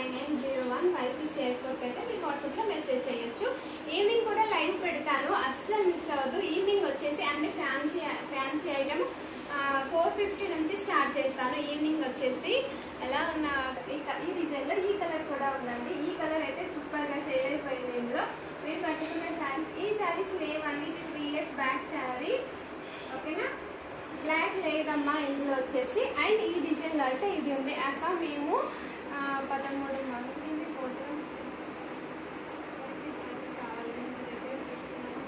Five nine zero one five six eight ఫోర్కి అయితే మీరు వాట్సాప్లో మెసేజ్ చేయొచ్చు ఈవినింగ్ కూడా లైవ్ పెడతాను అస్సలు మిస్ అవ్వద్దు ఈవినింగ్ వచ్చేసి అన్ని fancy fancy item four fifty నుంచి స్టార్ట్ చేస్తాను ఈవినింగ్ వచ్చేసి ఎలా ఉన్న ఈ క- ఈ డిజైన్లో ఈ కలర్ కూడా ఉందండి ఈ కలర్ అయితే సూపర్గా సేల్ అయిపోయింది ఇందులో మీరు కట్టుకున్న శారీ ఈ శారీస్ లేవండి ఇది త్రీ ఇయర్స్ బ్యాక్ శారీ ఓకేనా బ్లాక్ లేదమ్మా ఇందులో వచ్చేసి అండ్ ఈ డిజైన్లో అయితే ఇది ఉంది అక్క మేము ఆ, పదమూడు మందికి భోజనం చేస్తాం. ఎవరికి sarees కావాలి? మీ దగ్గర తీసుకున్నాము.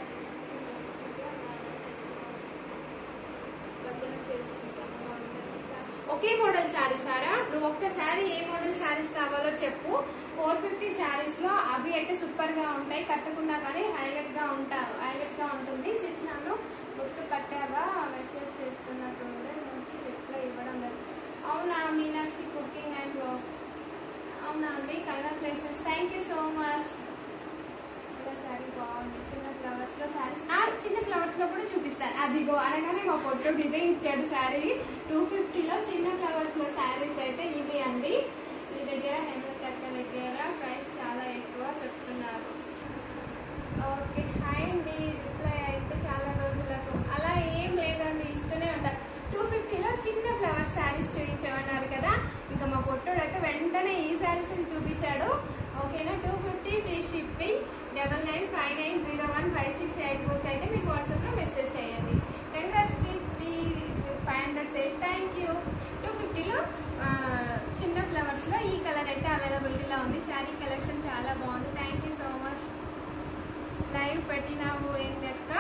భజన చేసుకుంటాము అందరికీ సా- ఒకే మోడల్ శారీ సారా నువ్వు ఒక్కసారి ఏ మోడల్ శారీస్ కావాలో చెప్పు ఫోర్ ఫిఫ్టీ శారీస్ లో అవి అయితే సూపర్ గా ఉంటాయి కట్టుకున్నా కానీ హైలైట్ గా ఉంటారు హైలైట్ గా ఉంటుంది సిస్ నన్ను గుర్తు పట్టావా మెసేజ్ చేస్తున్నట్టుండే నుంచి రిప్లై ఇవ్వడం లేదు అవునా మీనాక్షి కుకింగ్ అండ్ బ్లాగ్స్ అవునా అండి congratulations thank you so much ఇంకా శారీ బాగుంది చిన్న ఫ్లవర్స్ లో శారీస్ ఆ చిన్న ఫ్లవర్స్ లో కూడా చూపిస్తాను అదిగో అనగానే మా ఫోటో ఇదే ఇచ్చాడు శారీ టూ ఫిఫ్టీలో చిన్న ఫ్లవర్స్ లో శారీస్ అయితే ఇవి అండి మీ దగ్గర హేమంత్ అక్క దగ్గర ప్రైస్ చాలా ఎక్కువ చెప్తున్నారు ఓకే హాయ్ అండి రిప్లై అయితే చాలా రోజులకు అలా ఏం లేదండి ఇస్తూనే ఉంటా టూ ఫిఫ్టీలో చిన్న ఫ్లవర్ శారీస్ చూపించమన్నారు కదా ఇంకా మా పొట్టోడు అయితే వెంటనే ఈ శారీస్ చూపించాడు ఓకేనా two fifty free shipping double nine five nine zero one five six eight ఫోర్కి అయితే మీరు వాట్సాప్లో మెసేజ్ చేయండి congrats fifty five hundred sales thank you two ఫిఫ్టీలో చిన్న ఫ్లవర్స్లో ఈ కలర్ అయితే అవైలబిలిటీలో ఉంది శారీ కలెక్షన్ చాలా బాగుంది thank you so much live పెట్టినావు ఏంటక్క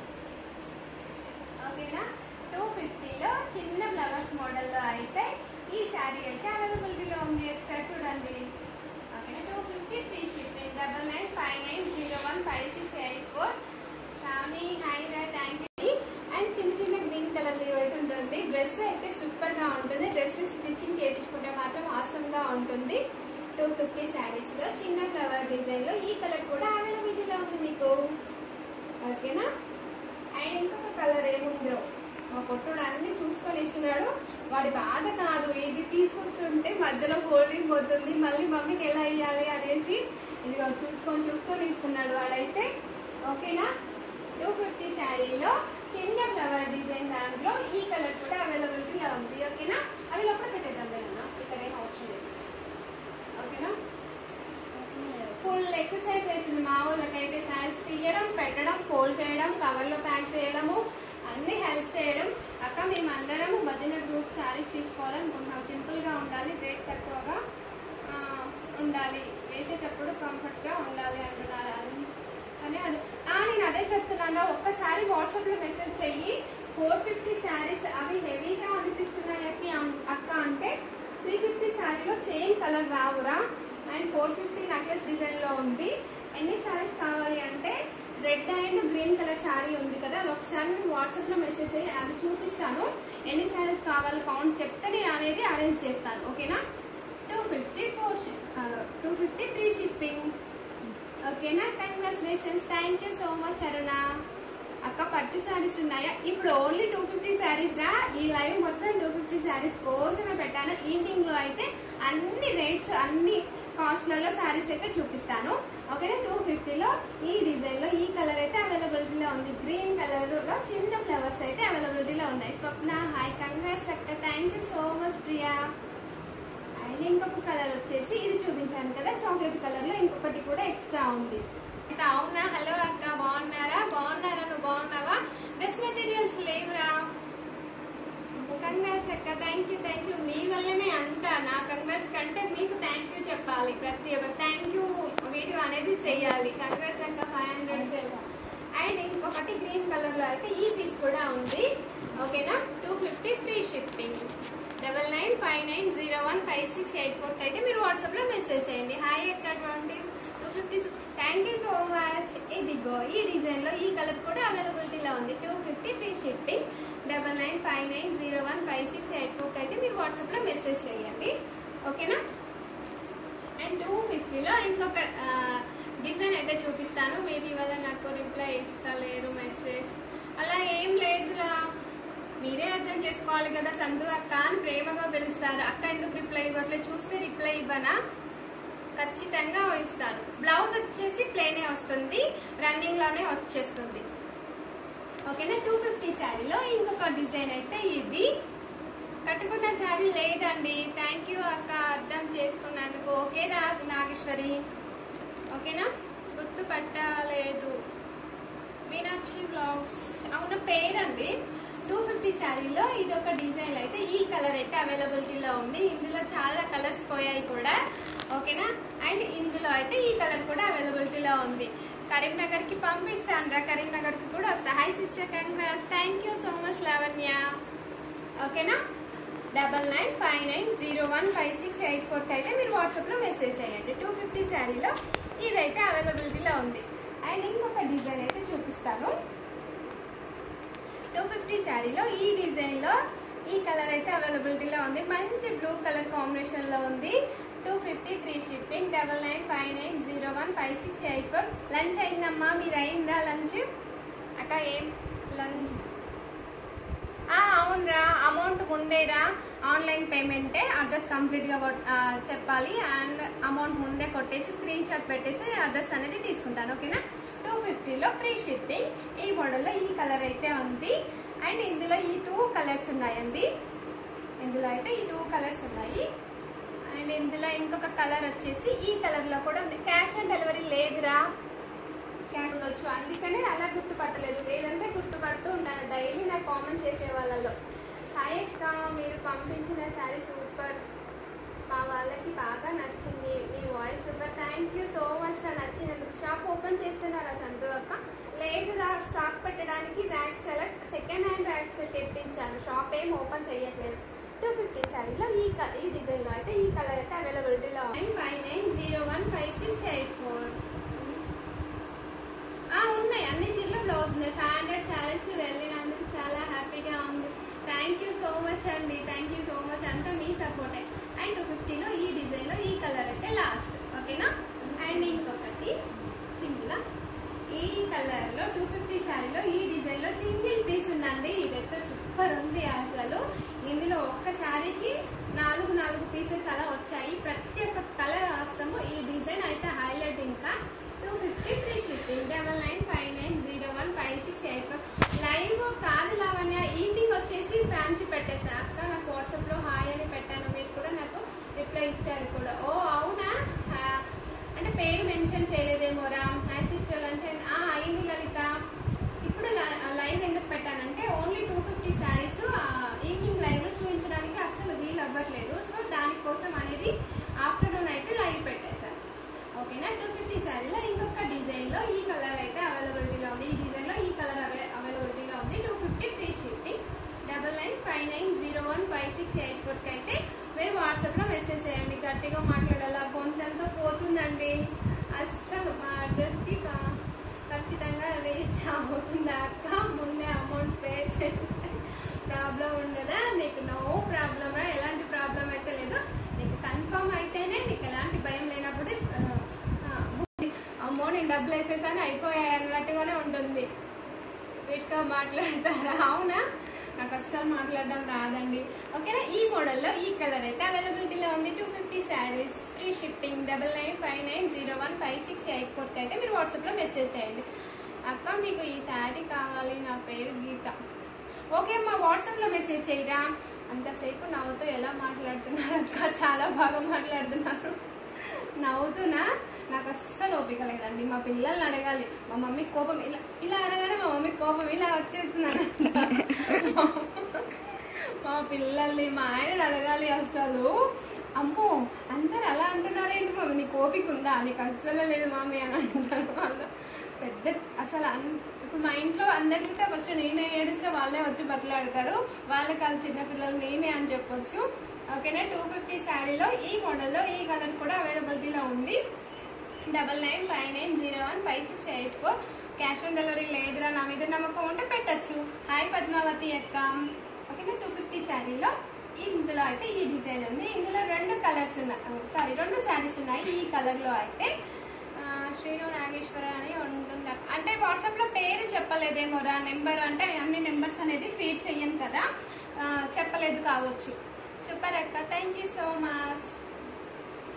ఓకేనా టూ ఫిఫ్టీలో చిన్న ఫ్లవర్స్ మోడల్లో అయితే ఈ శారీ అయితే అవైలబిలిటీలో ఉంది ఒకసారి చూడండి ఓకేనా two fifty free shipping double nine five nine zero one five six eight four Sravani hi రా థ్యాంక్ యూ అండ్ చిన్న చిన్న గ్రీన్ కలర్ లీవ్ అయితే ఉంటుంది డ్రెస్ అయితే సూపర్ గా ఉంటుంది డ్రెస్ స్టిచ్చింగ్ చేయించుకుంటే మాత్రం awesome గా ఉంటుంది టూ ఫిఫ్టీ శారీస్ లో చిన్న ఫ్లవర్ డిజైన్ లో ఈ కలర్ కూడా అవైలబిలిటీలో ఉంది మీకు ఓకేనా అండ్ ఇంకొక కలర్ ఏముందో మా పొట్టుడు అన్ని చూసుకొని ఇస్తున్నాడు వాడి బాధ కాదు ఇది తీసుకొస్తుంటే మధ్యలో హోల్డింగ్ పోతుంది మళ్ళీ మమ్మీకి ఎలా ఇవ్వాలి అనేసి ఇదిగో చూసుకొని చూసుకొని ఇస్తున్నాడు వాడైతే ఓకేనా టూ ఫిఫ్టీ శారీలో చిన్న ఫ్లవర్ డిజైన్ దాంట్లో ఈ కలర్ కూడా అవైలబిలిటీలో ఉంది ఓకేనా అవి లోపల పెట్టేద్దాం లేదన్నా ఇక్కడ ఏం అవసరం లేదు ఓకేనా ఫుల్ ఎక్సర్సైజ్ చేసింది మా వాళ్ళకైతే శారీస్ తీయడం పెట్టడం ఫోల్డ్ చేయడం కవర్లో ప్యాక్ చేయడము అన్ని హెల్ప్ చేయడం అక్క మేము అందరం భజన గ్రూప్ శారీస్ తీసుకోవాలనుకుంటున్నాం సింపుల్గా ఉండాలి రేట్ తక్కువగా ఆ, ఉండాలి వేసేటప్పుడు కంఫర్ట్గా ఉండాలి అంటున్నారు అని అని అడు ఆ, నేను అదే చెప్తున్నాను ఒక్కసారి వాట్సాప్లో మెసేజ్ చెయ్యి ఫోర్ ఫిఫ్టీ శారీస్ అవి హెవీగా అనిపిస్తున్నాయి అక్కి అం- అక్క అంటే త్రీ ఫిఫ్టీ శారీలో సేమ్ కలర్ రావురా అండ్ ఫోర్ ఫిఫ్టీ నెక్లెస్ డిజైన్లో ఉంది ఎన్ని శారీస్ కావాలి అంటే red and green colour sari ఉంది కదా అది ఒకసారి నేను వాట్సాప్లో మెసేజ్ చేయి అది చూపిస్తాను ఎన్ని శారీస్ కావాలి కౌంట్ చెప్తే నేను అనేది అరేంజ్ చేస్తాను ఓకేనా two fifty four two fifty free shipping ఓకేనా congratulations thank you so much Aruna అక్క పట్టు శారీస్ ఉన్నాయా ఇప్పుడు ఓన్లీ టూ ఫిఫ్టీ శారీస్ రా ఈ లైవ్ మొత్తం టూ ఫిఫ్టీ శారీస్ కోసమే పెట్టాను ఈవినింగ్ లో అయితే అన్ని రేట్స్ అన్ని కాస్ట్లలో శారీస్ అయితే చూపిస్తాను ఓకేనా టూ ఫిఫ్టీలో ఈ డిజైన్ లో ఈ కలర్ అయితే అవైలబిలిటీలో ఉంది గ్రీన్ కలర్ లో చిన్న ఫ్లవర్స్ అయితే అవైలబిలిటీలో ఉన్నాయి స్వప్న హాయ్ కంగ్రాట్స్ అక్క thank you so much Priya and ఇంకొక కలర్ వచ్చేసి ఇది చూపించాను కదా చాక్లెట్ కలర్ లో ఇంకొకటి కూడా ఎక్స్ట్రా ఉంది అయితే అవునా హలో అక్క బాగున్నారా బాగున్నారా నువ్వు బాగున్నావా డ్రెస్ మెటీరియల్స్ లేవురా కంగ్రాట్స్ అక్క థ్యాంక్ యూ థ్యాంక్ యూ మీ వల్లనే అంతా నా కంగ్రాట్స్ కంటే మీకు థ్యాంక్ యూ చెప్పాలి ప్రతి ఒక్క థ్యాంక్ యూ వీడియో అనేది చెయ్యాలి కంగ్రాట్స్ అక్క ఫైవ్ హండ్రెడ్ అండ్ ఇంకొకటి గ్రీన్ కలర్ లో అయితే ఈ పీస్ కూడా ఉంది ఓకేనా two fifty free shipping double nine five nine zero one five six eight ఫోర్కి అయితే మీరు వాట్సాప్లో మెసేజ్ చేయండి హాయ్ అక్క twenty two fifty thank you so much ఇదిగో ఈ డిజైన్లో ఈ కలర్ కూడా అవైలబిలిటీలో ఉంది two fifty free shipping double nine five nine zero one five six eight ఫోర్కి అయితే మీరు వాట్సాప్లో మెసేజ్ చేయండి ఓకేనా అండ్ టూ ఫిఫ్టీలో ఇంకొక డిజైన్ అయితే చూపిస్తాను మీరు ఇవాళ నాకు రిప్లై ఇస్తలేరు మెసేజ్ అలా ఏం లేదురా మీరే అర్థం చేసుకోవాలి కదా సంధు అక్క అని ప్రేమగా పిలుస్తారు అక్క ఎందుకు రిప్లై ఇవ్వట్లేదు చూస్తే రిప్లై ఇవ్వనా ఖచ్చితంగా ఇస్తాను బ్లౌజ్ వచ్చేసి ప్లేనే వస్తుంది రన్నింగ్ లోనే వచ్చేస్తుంది ఓకేనా టూ ఫిఫ్టీ శారీలో ఇంకొక డిజైన్ అయితే ఇది కట్టుకున్న శారీ లేదండి థ్యాంక్ యూ అక్క అర్థం చేసుకున్నందుకు ఓకే రా నాగేశ్వరి ఓకేనా గుర్తుపట్టలేదు మీనాక్షి బ్లాగ్స్ అవున పేరండి టూ ఫిఫ్టీ శారీలో ఇది ఒక డిజైన్ అయితే ఈ కలర్ అయితే అవైలబిలిటీలో ఉంది ఇందులో చాలా కలర్స్ పోయాయి కూడా ఓకేనా అండ్ ఇందులో అయితే ఈ కలర్ కూడా అవైలబిలిటీలో ఉంది కరీంనగర్కి పంపిస్తాను రా కరీంనగర్కి కూడా వస్తా hi sister congrats thank you so much Lavanya ఓకేనా double nine five nine zero one five six eight ఫోర్కి అయితే మీరు వాట్సాప్లో మెసేజ్ చేయండి టూ ఫిఫ్టీ శారీలో ఇదైతే అవైలబిలిటీలో ఉంది అండ్ ఇంకొక డిజైన్ అయితే చూపిస్తాను టూ ఫిఫ్టీ శారీలో ఈ డిజైన్లో ఈ కలర్ అయితే అవైలబిలిటీలో ఉంది మంచి బ్లూ కలర్ కాంబినేషన్లో ఉంది two fifty free shipping double nine five nine zero one five six eight four lunch అయిందమ్మా మీరు అయిందా లంచ్ అక్క ఏం లంచ్ అవునరా అమౌంట్ ముందేరా ఆన్లైన్ పేమెంటే అడ్రస్ కంప్లీట్గా చెప్పాలి అండ్ అమౌంట్ ముందే కొట్టేసి స్క్రీన్ షాట్ పెట్టేసి నేను అడ్రస్ అనేది తీసుకుంటాను ఓకేనా టూ ఫిఫ్టీలో ఫ్రీ షిప్పింగ్ ఈ మోడల్లో ఈ కలర్ అయితే ఉంది అండ్ ఇందులో ఈ టూ కలర్స్ ఉన్నాయండి ఇందులో అయితే ఈ టూ కలర్స్ ఉన్నాయి అండ్ ఇందులో ఇంకొక కలర్ వచ్చేసి ఈ కలర్లో కూడా ఉంది క్యాష్ ఆన్ డెలివరీ లేదురా క్యాష్ ఉండొచ్చు అందుకనే అలా గుర్తుపట్టలేదు లేదంటే గుర్తుపడుతూ ఉంటాను డైలీ నాకు కామెంట్ చేసే వాళ్ళలో హాయ్ అక్క మీరు పంపించిన శారీ సూపర్ మా వాళ్ళకి బాగా నచ్చింది మీ voice super thank you so much నా నచ్చినందుకు షాప్ ఓపెన్ చేస్తున్నారా సంతు అక్క లేదు రా స్టాక్ పెట్టడానికి rack select second hand racks తెప్పించాను షాప్ ఏం ఓపెన్ చేయట్లేదు టూ ఫిఫ్టీ శారీలో ఈ క- ఈ డిజైన్లో అయితే ఈ కలర్ అయితే అవైలబిలిటీలో nine five nine zero one five six eight four ఆ, ఉన్నాయి అన్ని చీరలో బ్లౌజ్ ఉన్నాయి ఫైవ్ హండ్రెడ్ శారీస్ వెళ్ళినందుకు చాలా హ్యాపీగా ఉంది థ్యాంక్ యూ సో మచ్ అండి థ్యాంక్ యూ సో మచ్ అంతా మీ సపోర్టే అండ్ టూ ఫిఫ్టీలో ఈ డిజైన్లో ఈ కలర్ అయితే లాస్ట్ ఓకేనా అండ్ ఇంకొకటి సింగిల్ ఈ కలర్లో టూ ఫిఫ్టీ శారీలో ఈ డిజైన్లో సింగిల్ పీస్ ఉందండి ఇదైతే సూపర్ ఉంది అసలు ఇందులో ఒక్క శారీకి నాలుగు నాలుగు పీసెస్ అలా వచ్చాయి ప్రతి ఒక్క కలర్ అవసరము ఈ డిజైన్ అయితే హైలైట్ ఇంకా two fifty free shipping double nine five nine zero one five six eight live కాదు లావణ్య ఈవినింగ్ వచ్చేసి ఫ్యాన్సీ పెట్టేస్తాను అక్క నాకు వాట్సాప్లో హాయ్ అని పెట్టాను మీరు కూడా నాకు రిప్లై ఇచ్చారు కూడా ఓ అవునా ఆ, అంటే పేరు మెన్షన్ చేయలేదేమోరా మై సిస్టర్ లంచ్ అయింది ఆ, అయింది లలిత ఇప్పుడు ల- లైవ్ ఎందుకు పెట్టానంటే only two fifty saris evening లైవ్లో చూపించడానికి అస్సలు వీలు అవ్వట్లేదు సో దానికోసం అనేది ఆఫ్టర్నూన్ అయితే లైవ్ పెట్టేశాను ఓకేనా టూ ఫిఫ్టీ శారీలో ఇంకొక డిజైన్లో ఈ కలర్ అయితే అవైలబిలిటీలో ఉంది ఈ డిజైన్లో ఈ కలర్ అవై అవైలబిలిటీలో ఉంది two fifty free shipping double nine five nine zero one five six eight ఫోర్కి అయితే మీరు వాట్సాప్లో మెసేజ్ చేయండి గట్టిగా మాట్లాడాలా గొంతంతా పోతుందండి అస్సలు మా అడ్రస్కి కా- ఖచ్చితంగా రీచ్ అవుతుందా అక్క ముందే అమౌంట్ పే చేస్తే ప్రాబ్లం ఉండదా నీకు నో ప్రాబ్లమ్ ఎలాంటి ప్రాబ్లం అయితే లేదు నీకు కన్ఫర్మ్ అయితేనే నీకు ఎలాంటి భయం లేనప్పుడు ఆ, ఆ, బుక్ అమ్మో నేను డబ్బులు వేసేసాను అయిపోయాయి అన్నట్టుగానే ఉంటుంది స్వీట్గా మాట్లాడతారా అవునా నాకు అస్సలు మాట్లాడడం రాదండి ఓకేనా ఈ మోడల్లో ఈ కలర్ అయితే అవైలబిలిటీలో ఉంది two fifty saris free shipping double nine five nine zero one five six eight ఫోర్కి అయితే మీరు వాట్సాప్లో మెసేజ్ చేయండి అక్క మీకు ఈ శారీ కావాలి నా పేరు గీత ఓకే అమ్మా వాట్సాప్లో మెసేజ్ చేయరా అంతసేపు నవ్వుతూ ఎలా మాట్లాడుతున్నారు అక్క చాలా బాగా మాట్లాడుతున్నారు నవ్వుతున్నా నాకు అస్సలు ఓపిక లేదండి మా పిల్లల్ని అడగాలి మా మమ్మీ కోపం ఇలా ఇలా అనగానే మా మమ్మీ కోపం ఇలా వచ్చేస్తుందంట మా పిల్లల్ని మా ఆయన అడగాలి అసలు అమ్మో అందరు అలా అంటున్నారేంటి మమ్మీ నీకు ఓపిక ఉందా నీకు అస్సలు లేదు మమ్మీ అని అంటారు వాళ్ళు పెద్ద అసలు అన్- ఇప్పుడు మా ఇంట్లో అందరికీ ఫస్ట్ నేనే ఏడిస్తే వాళ్ళే వచ్చి బతలాడతారు వాళ్ళకి వాళ్ళ చిన్నపిల్లలు నేనే అని చెప్పొచ్చు ఓకేనా టూ ఫిఫ్టీ శారీలో ఈ మోడల్లో ఈ కలర్ కూడా అవైలబిలిటీలో ఉంది double nine five nine zero one five six eight four cash on delivery లేదురా నా మీద నమ్మకం ఉంటే పెట్టచ్చు హాయ్ పద్మావతి అక్క ఓకేనా టూ ఫిఫ్టీ శారీలో ఇందులో అయితే ఈ డిజైన్ ఉంది ఇందులో రెండు కలర్స్ ఉన్నాయి సారీ రెండు శారీస్ ఉన్నాయి ఈ కలర్లో అయితే ఆ, శ్రీను నాగేశ్వర అని ఉంటుంది అక్క. అంటే వాట్సాప్లో పేరు చెప్పలేదేమోరా నెంబర్ అంటే అన్ని నెంబర్స్ అనేది ఫీడ్ చెయ్యను కదా ఆ, చెప్పలేదు కావచ్చు సూపర్ అక్క thank you so much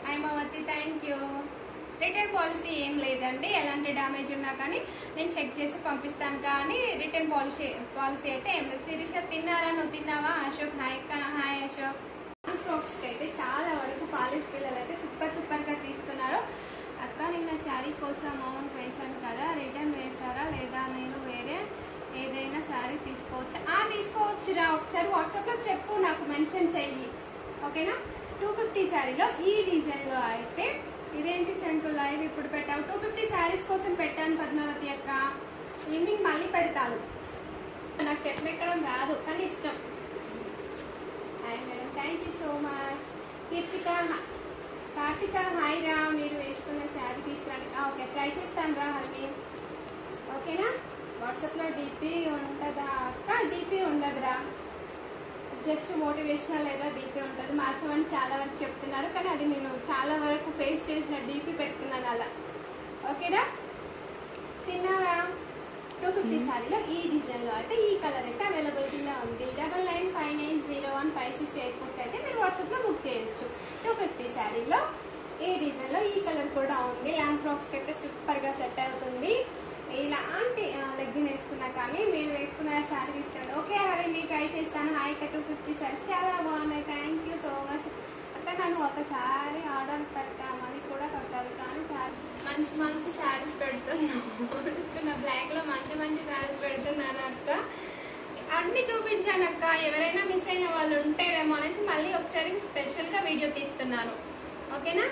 Hymavathi thank you return policy ఏం లేదండి ఎలాంటి డ్యామేజ్ ఉన్నా కానీ నేను చెక్ చేసి పంపిస్తాను కానీ రిటర్న్ పాలసీ పాలసీ అయితే ఏం లేదు శిరీష తిన్నారా నువ్వు తిన్నావా అశోక్ హాయ్ అక్క హాయ్ అశోక్ ఫ్రాక్స్ అయితే చాలా వరకు కాలేజ్ పిల్లలు అయితే సూపర్ సూపర్ గా తీసుకున్నారు అక్క నిన్న శారీ కోసం అమౌంట్ వేశాను కదా రిటర్న్ వేశారా లేదా నేను వేరే ఏదైనా శారీ తీసుకోవచ్చా ఆ తీసుకోవచ్చురా ఒకసారి వాట్సాప్లో చెప్పు నాకు మెన్షన్ చెయ్యి ఓకేనా టూ ఫిఫ్టీ శారీలో ఈ డిజైన్లో అయితే ఇదేంటి సెంకుల్ లైవ్ ఇప్పుడు పెట్టాము టూ ఫిఫ్టీ శారీస్ కోసం పెట్టాను పద్మావతి అక్క ఈవినింగ్ మళ్ళీ పెడతాను నాకు చెట్లు ఎక్కడం రాదు కానీ ఇష్టం hi madam thank you so much Keerthika హ- కార్తిక హాయ్ రా మీరు వేసుకున్న శారీ తీసుకురండి ఆ, ఓకే ట్రై చేస్తాను రా హర్ని ఓకేనా వాట్సాప్లో డిపి ఉంటుందా అక్క డిపి ఉండదురా జస్ట్ మోటివేషనల్ లేదా డీపీ ఉంటుంది మార్చమని చాలా వరకు చెప్తున్నారు కానీ అది నేను చాలా వరకు ఫేస్ చేసిన డీపీ పెట్టుకున్నాను అలా ఓకేనా తిన్నారా టూ ఫిఫ్టీ సారీలో ఈ డిజైన్లో అయితే ఈ కలర్ అయితే అవైలబిలిటీలో ఉంది double nine five nine zero one five six eight four అయితే మీరు వాట్సాప్లో బుక్ చేయొచ్చు టూ ఫిఫ్టీ శారీలో ఈ డిజైన్లో ఈ కలర్ కూడా ఉంది లాంగ్ ఫ్రాక్స్కి అయితే సూపర్గా సెట్ అవుతుంది ఇలాంటి లెగ్గిన్ వేసుకున్నా కానీ మీరు వేసుకున్న శారీ తీసుకోండి ఓకే హరిని ట్రై చేస్తాను హాయ్ టూ ఫిఫ్టీ శారీస్ చాలా బాగున్నాయి థ్యాంక్ యూ సో మచ్ అక్క నన్ను ఒకసారి ఆర్డర్ పెట్టామని కూడా కట్టాలి కానీ శారీ మంచి మంచి శారీస్ పెడుతున్నాను బ్లాక్లో మంచి మంచి శారీస్ పెడుతున్నాను అక్క అన్ని చూపించాను అక్క ఎవరైనా మిస్ అయిన వాళ్ళు ఉంటేనేమో అనేసి మళ్ళీ ఒకసారి స్పెషల్గా వీడియో తీస్తున్నాను ఓకేనా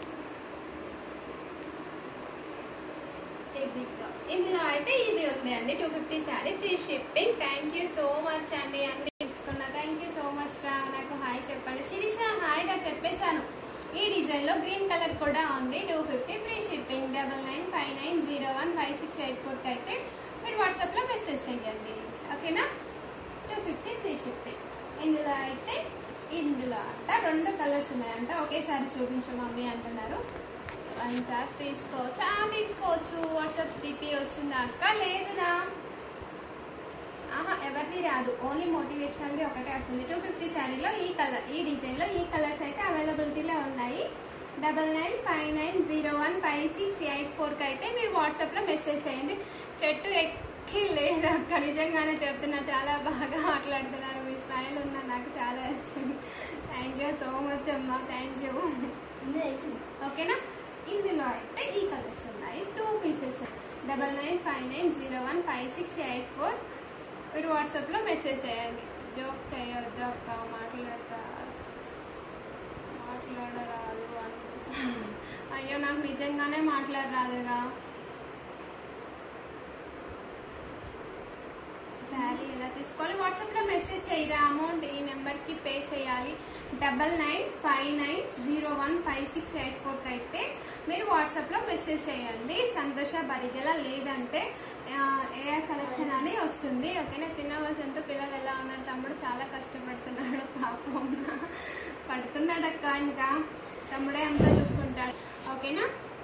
ఇదిగో. ఇందులో అయితే ఇది ఉంది అండి two fifty sari free shipping thank you so much అండి అన్ని తీసుకున్నా థ్యాంక్ యూ సో మచ్ రా నాకు హాయ్ చెప్పండి శిరీష హాయ్ రా చెప్పేశాను ఈ డిజైన్ లో గ్రీన్ కలర్ కూడా ఉంది two fifty free shipping double nine five nine zero one five six eight four అయితే మీరు వాట్సాప్ లో మెసేజ్ చేయండి ఓకేనా టూ ఫిఫ్టీ ఫ్రీ షిప్పింగ్ ఇందులో అయితే ఇందులో అంట రెండు కలర్స్ ఉన్నాయంట ఒకేసారి చూపించు మమ్మీ అంటున్నారు వన్ సార్ తీసుకోవచ్చు ఆ, తీసుకోవచ్చు వాట్సాప్ డిపి వస్తుందా అక్క లేదురా ఆహా ఎవరిది రాదు ఓన్లీ మోటివేషనల్ది ఒకటే వస్తుంది టూ ఫిఫ్టీ శారీలో ఈ కలర్ ఈ డిజైన్లో ఈ కలర్స్ అయితే అవైలబిలిటీలో ఉన్నాయి double nine five nine zero one five six eight ఫోర్కి అయితే మీరు వాట్సాప్లో మెసేజ్ చేయండి చెట్టు ఎక్కి లేదు అక్క నిజంగానే చెప్తున్నా చాలా బాగా మాట్లాడుతున్నారు మీ స్మైల్ ఉన్న నాకు చాలా నచ్చింది థ్యాంక్ యూ సో మచ్ అమ్మా థ్యాంక్ యూ ఓకేనా ఇందులో అయితే ఈ కలర్స్ ఉన్నాయి two pieces double nine five nine zero one five six eight four మీరు వాట్సాప్లో మెసేజ్ చేయండి జోక్ చేయొద్దు అక్క మాట్లాడతా మాట్లాడరాదు అని అయ్యో నాకు నిజంగానే మాట్లాడరాదుగా శారీ ఎలా తీసుకోవాలి వాట్సాప్లో మెసేజ్ చేయరా అమౌంట్ ఈ నెంబర్కి పే చేయాలి double nine five nine zero one five six eight ఫోర్కి అయితే మీరు వాట్సాప్లో మెసేజ్ చేయండి సంతోష బరిగెల లేదంటే ఏఆర్ కలెక్షన్ అని వస్తుంది ఓకేనా తినవలసినంత పిల్లలు ఎలా ఉన్నారు తమ్ముడు చాలా కష్టపడుతున్నాడు పాపం పడుతున్నాడక్క ఇంకా తమ్ముడే అంతా చూసుకుంటాడు ఓకేనా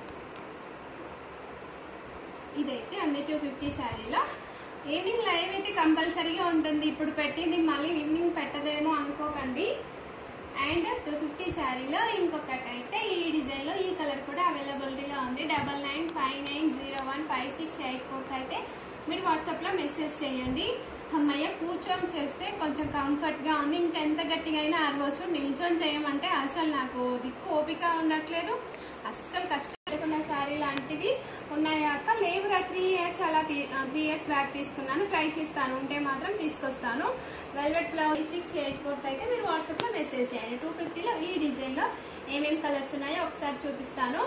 ఇదైతే అంది టూ ఫిఫ్టీ శారీలో ఈవినింగ్ లైవ్ అయితే కంపల్సరీగా ఉంటుంది ఇప్పుడు పెట్టింది మళ్ళీ ఈవినింగ్ పెట్టదేమో అనుకోకండి అండ్ టూ ఫిఫ్టీ శారీలో ఇంకొకటి అయితే ఈ డిజైన్లో ఈ కలర్ కూడా అవైలబిలిటీలో ఉంది double nine five nine zero one five six eight ఫోర్కి అయితే మీరు వాట్సాప్లో మెసేజ్ చేయండి అమ్మయ్య కూర్చొని చేస్తే కొంచెం కంఫర్ట్గా ఉంది ఇంకెంత గట్టిగా అయినా అరవచ్చు నిల్చొని చేయమంటే అసలు నాకు దిక్కు ఓపిక ఉండట్లేదు అస్సలు కష్టం లేకుండా శారీ లాంటివి ఉన్నాయాక లేవురా త్రీ ఇయర్స్ అలా త్రీ ఇయర్స్ బ్యాక్ తీసుకున్నాను ట్రై చేస్తాను ఉంటే మాత్రం తీసుకొస్తాను velvet blouse six eight fourth అయితే మీరు వాట్సాప్లో మెసేజ్ చేయండి టూ ఫిఫ్టీలో ఈ డిజైన్లో ఏమేమి కలర్స్ ఉన్నాయో ఒకసారి చూపిస్తాను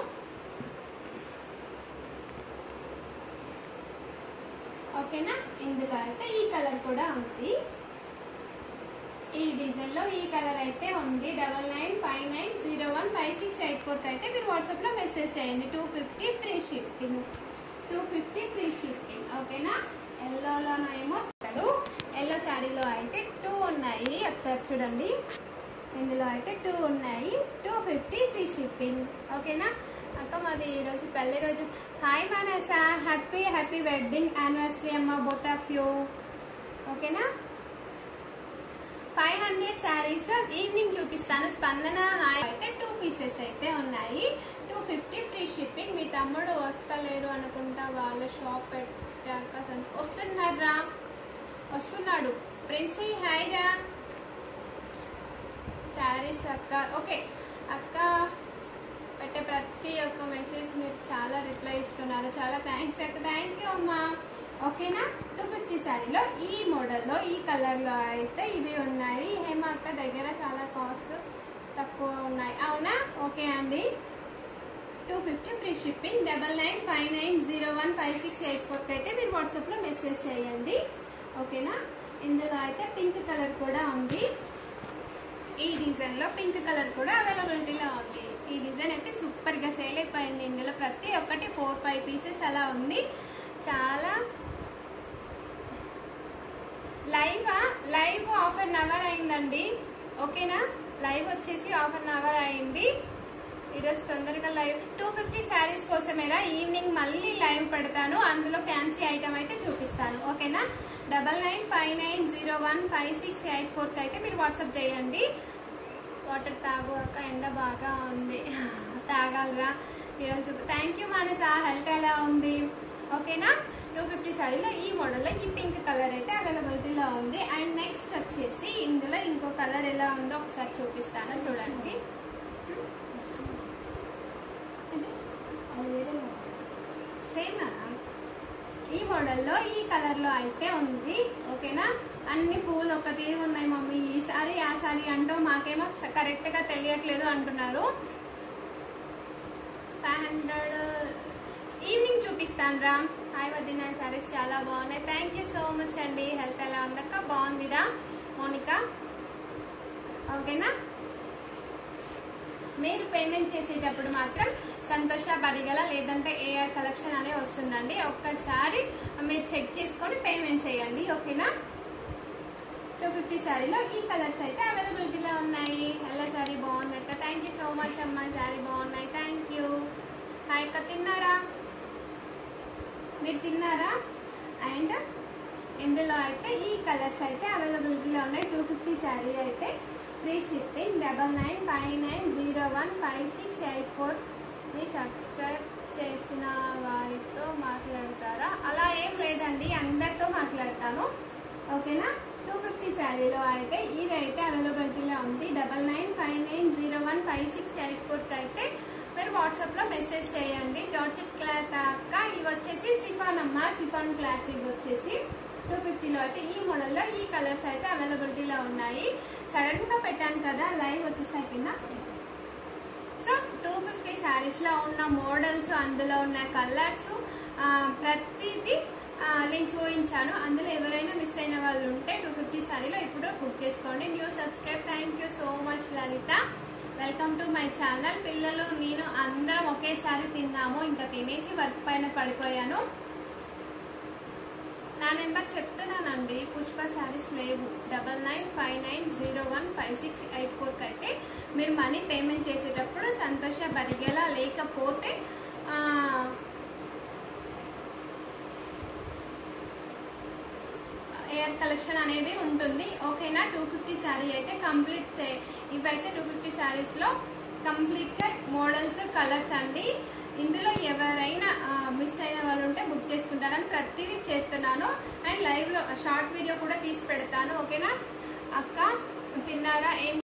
ఓకేనా ఇందులో అయితే ఈ కలర్ కూడా ఉంది ఈ డిజైన్ లో ఈ కలర్ అయితే ఉంది double nine five nine zero one five six eight four అయితే మీరు వాట్సాప్ లో మెసేజ్ చేయండి two fifty free shipping two fifty free shipping ఓకేనా ఎల్లోలోనేమో ఎల్లో శారీలో అయితే టూ ఉన్నాయి ఒకసారి చూడండి ఇందులో అయితే టూ ఉన్నాయి టూ ఫిఫ్టీ ఫ్రీ షిప్పింగ్ ఓకేనా అక్క మాది ఈరోజు పెళ్లి రోజు hi Manasa happy happy wedding anniversary అమ్మ బోత్ ఆఫ్ యూ ఓకేనా ఫైవ్ హండ్రెడ్ శారీస్ ఈవినింగ్ చూపిస్తాను స్పందన హాయ్ అయితే టూ పీసెస్ అయితే ఉన్నాయి టూ ఫిఫ్టీ ఫ్రీ షిప్పింగ్ మీ తమ్ముడు వస్తలేరు అనుకుంటా వాళ్ళ షాప్ పెట్టాక సంత- వస్తున్నారా వస్తున్నాడు ప్రిన్సీ హాయ్ రా శారీస్ అక్క ఓకే అక్క పెట్టే ప్రతి ఒక్క మెసేజ్ మీరు చాలా రిప్లై ఇస్తున్నారు చాలా థ్యాంక్స్ అక్క థ్యాంక్ యూ అమ్మా ఓకేనా టూ ఫిఫ్టీ శారీలో ఈ మోడల్లో ఈ కలర్లో అయితే ఇవి ఉన్నాయి హేమ అక్క దగ్గర చాలా కాస్ట్ తక్కువ ఉన్నాయి అవునా ఓకే అండి two fifty free shipping double nine five nine zero one five six eight ఫోర్కి అయితే మీరు వాట్సాప్లో మెసేజ్ చేయండి ఓకేనా ఇందులో అయితే పింక్ కలర్ కూడా ఉంది ఈ డిజైన్ లో పింక్ కలర్ కూడా అవైలబిలిటీలో ఉంది ఈ డిజైన్ అయితే సూపర్ గా సేల్ అయిపోయింది ఇందులో ప్రతి ఒక్కటి ఫోర్ ఫైవ్ పీసెస్ అలా ఉంది చాలా live live half an hour అయిందండి ఓకేనా లైవ్ వచ్చేసి హాఫ్ అన్ అవర్ అయింది ఈరోజు తొందరగా లైవ్ టూ ఫిఫ్టీ శారీస్ కోసమేరా ఈవినింగ్ మళ్ళీ లైవ్ పెడతాను అందులో ఫ్యాన్సీ ఐటమ్ అయితే చూపిస్తాను ఓకేనా double nine five nine zero one five six eight ఫోర్కి అయితే మీరు వాట్సాప్ చేయండి వాటర్ తాగు అక్క ఎండ బాగా ఉంది తాగాలరా సీరియల్ చూపు థ్యాంక్ యూ మానస హెల్త్ ఎలా ఉంది ఓకేనా టూ ఫిఫ్టీ సారీలో ఈ మోడల్లో ఈ పింక్ కలర్ అయితే అవైలబిలిటీలో ఉంది అండ్ నెక్స్ట్ వచ్చేసి ఇందులో ఇంకో కలర్ ఎలా ఉందో ఒకసారి చూపిస్తాను చూడండి సేమ్ ఈ మోడల్లో ఈ కలర్ లో అయితే ఉంది ఓకేనా అన్ని పూలు ఒక తీరు ఉన్నాయి మమ్మీ ఈ సారీ ఆ సారీ అంటూ మాకేమో కరెక్ట్ గా తెలియట్లేదు అంటున్నారు ఫైవ్ హండ్రెడ్ ఈవినింగ్ చూపిస్తాను రా హాయ్ వదిన సారీస్ చాలా బాగున్నాయి థ్యాంక్ యూ సో మచ్ అండి హెల్త్ ఎలా ఉందక్క బాగుందిరా మోనిక ఓకేనా మీరు పేమెంట్ చేసేటప్పుడు మాత్రం సంతోష బరిగల లేదంటే ఏఆర్ కలెక్షన్ అనే వస్తుందండి ఒక్కసారి మీరు చెక్ చేసుకొని పేమెంట్ చేయండి ఓకేనా టూ ఫిఫ్టీ శారీలో ఈ కలర్స్ అయితే అవైలబిలిటీలో ఉన్నాయి ఎలా శారీ బాగుంది అక్క థ్యాంక్ యూ సో మచ్ అమ్మ శారీ బాగున్నాయి థ్యాంక్ యూ హాయ్ అక్క తిన్నారా మీరు తిన్నారా అండ్ ఇందులో అయితే ఈ కలర్స్ అయితే అవైలబిలిటీలో ఉన్నాయి టూ ఫిఫ్టీ శారీ అయితే free shipping double nine five nine zero one five six eight four మీ సబ్స్క్రైబ్ చేసిన వారితో మాట్లాడతారా అలా ఏం లేదండి అందరితో మాట్లాడతాను ఓకేనా టూ ఫిఫ్టీ శారీలో అయితే ఇదైతే అవైలబిలిటీలో ఉంది double nine five nine zero one five six eight ఫోర్కి అయితే మీరు వాట్సాప్లో మెసేజ్ చేయండి జార్జెట్ క్లాత్ అక్క ఇవి వచ్చేసి సిఫాన్ అమ్మ సిఫాన్ క్లాత్ ఇవి వచ్చేసి టూ ఫిఫ్టీలో అయితే ఈ మోడల్లో ఈ కలర్స్ అయితే అవైలబిలిటీలో ఉన్నాయి సడన్ గా పెట్టాను కదా లైవ్ వచ్చేసాయి కింద సో టూ ఫిఫ్టీ శారీస్ లో ఉన్న మోడల్స్ అందులో ఉన్న కలర్స్ ప్రతిదీ ఆ, నేను చూపించాను అందులో ఎవరైనా మిస్ అయిన వాళ్ళు ఉంటే టూ ఫిఫ్టీ శారీలో ఇప్పుడు బుక్ చేసుకోండి new subscribe thank you so much Lalitha welcome to my channel పిల్లలు నేను అందరం ఒకేసారి తిన్నాము ఇంకా తినేసి వర్క్ పైన పడిపోయాను నా నెంబర్ చెప్తున్నానండి పుష్ప శారీస్ లేవు double nine five nine zero one five six eight ఫోర్కి అయితే మీరు మనీ పేమెంట్ చేసేటప్పుడు సంతోష బరిగేలా లేకపోతే ఆ, ఎయిర్ కలెక్షన్ అనేది ఉంటుంది ఓకేనా టూ ఫిఫ్టీ శారీ అయితే కంప్లీట్ చే ఇవైతే టూ ఫిఫ్టీ శారీస్లో కంప్లీట్గా మోడల్స్ కలర్స్ అండి ఇందులో ఎవరైనా మిస్ అయిన వాళ్ళు ఉంటే బుక్ చేసుకుంటారని ప్రతిదీ చేస్తున్నాను అండ్ లైవ్లో షార్ట్ వీడియో కూడా తీసి పెడతాను ఓకేనా అక్క తిన్నారా ఏం